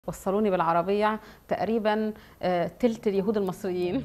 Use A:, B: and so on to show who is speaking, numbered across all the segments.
A: وصلوني بالعربية تقريبا آه، تلت اليهود المصريين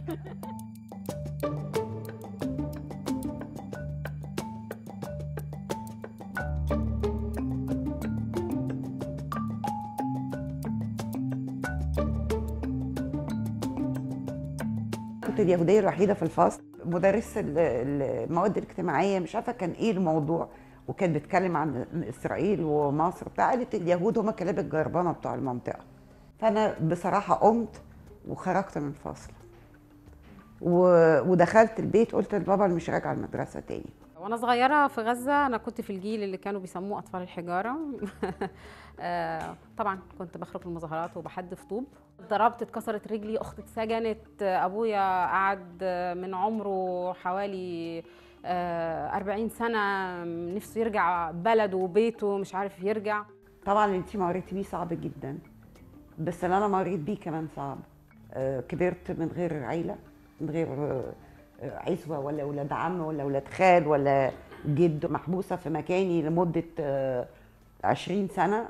B: كنت اليهودية الوحيدة في الفصل مدرس ال- المواد الاجتماعية مش عارفة كان ايه الموضوع وكان بيتكلم عن إسرائيل ومصر بتاع قالت اليهود هم كلاب الجربانة بتوع المنطقة فأنا بصراحة قمت وخرجت من الفصل و- ودخلت البيت قلت لبابا أنا مش راجعة المدرسة تاني
A: وانا صغيرة في غزة انا كنت في الجيل اللي كانوا بيسموه اطفال الحجارة آه، طبعا كنت بخرج المظاهرات وبحدف طوب ضربت اتكسرت رجلي اختي اتسجنت آه، ابويا قعد آه، من عمره حوالي آه، 40 سنة نفسه يرجع بلده وبيته مش عارف يرجع
B: طبعا اللي انت مريتي بيه صعب جدا بس اللي انا مريت بيه كمان صعب آه، كبرت من غير عيله من غير آه، آه، عزوه ولا ولاد عم ولا ولاد خال ولا جد محبوسه في مكاني لمده آه، 20 سنه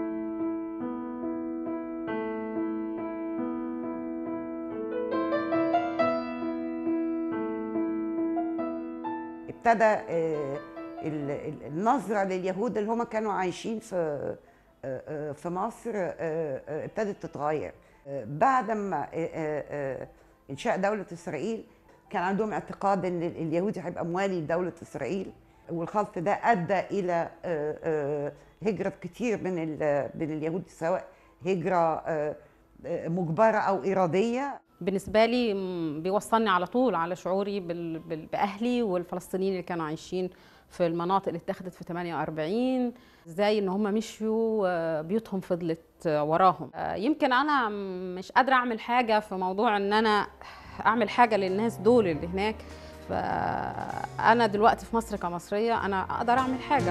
B: ابتدى آه، ال- ال- النظره لليهود اللي هم كانوا عايشين في آه، آه، في مصر آه، آه، ابتدت تتغير آه، بعد ما آه، آه، آه، انشاء دوله اسرائيل كان عندهم اعتقاد ان ال- اليهودي هيبقى موالي لدوله اسرائيل والخلط ده ادى الى آه، آه، هجره كتير من ال- من اليهود سواء هجره آه، آه، مجبره او اراديه
A: بالنسبة لي م، بيوصلني على طول على شعوري بال- بال- بأهلي والفلسطينيين اللي كانوا عايشين في المناطق اللي اتخذت في 48 ازاي ان هم مشيوا آه، بيوتهم فضلت آه، وراهم آه، يمكن انا م- مش قادرة اعمل حاجة في موضوع ان انا اعمل حاجة للناس دول اللي هناك فانا دلوقتي في مصر كمصرية انا اقدر اعمل حاجة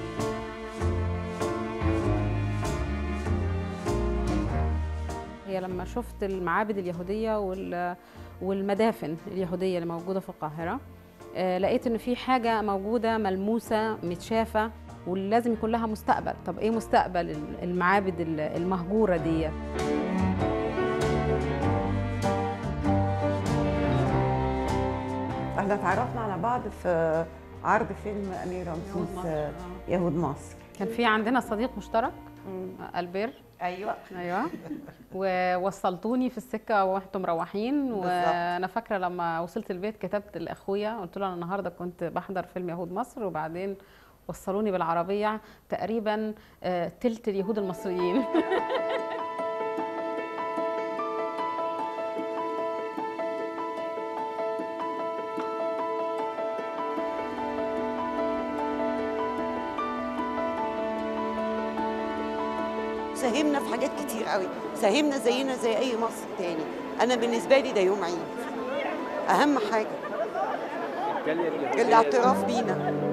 A: هي لما شفت المعابد اليهودية وال- والمدافن اليهودية اللي موجودة في القاهرة آه، لقيت إن في حاجة موجودة ملموسة متشافة ولازم يكون لها مستقبل طب إيه مستقبل ال- المعابد ال- المهجورة دي
B: احنا اتعرفنا على بعض في عرض فيلم امير رمسيس آه، يهود مصر
A: كان في عندنا صديق مشترك آه، البير
B: ايوه
A: ايوه ووصلتوني في السكه وانتم مروحين
B: بالظبط.
A: وانا فاكره لما وصلت البيت كتبت لاخويا قلت له انا النهارده كنت بحضر فيلم يهود مصر وبعدين وصلوني بالعربيه تقريبا آه، تلت اليهود المصريين
B: ساهمنا في حاجات كتير قوي ساهمنا زينا زي اي مصر تاني انا بالنسبه لي ده يوم عيد اهم حاجه
C: الجاليه اليهوديه
B: الاعتراف بينا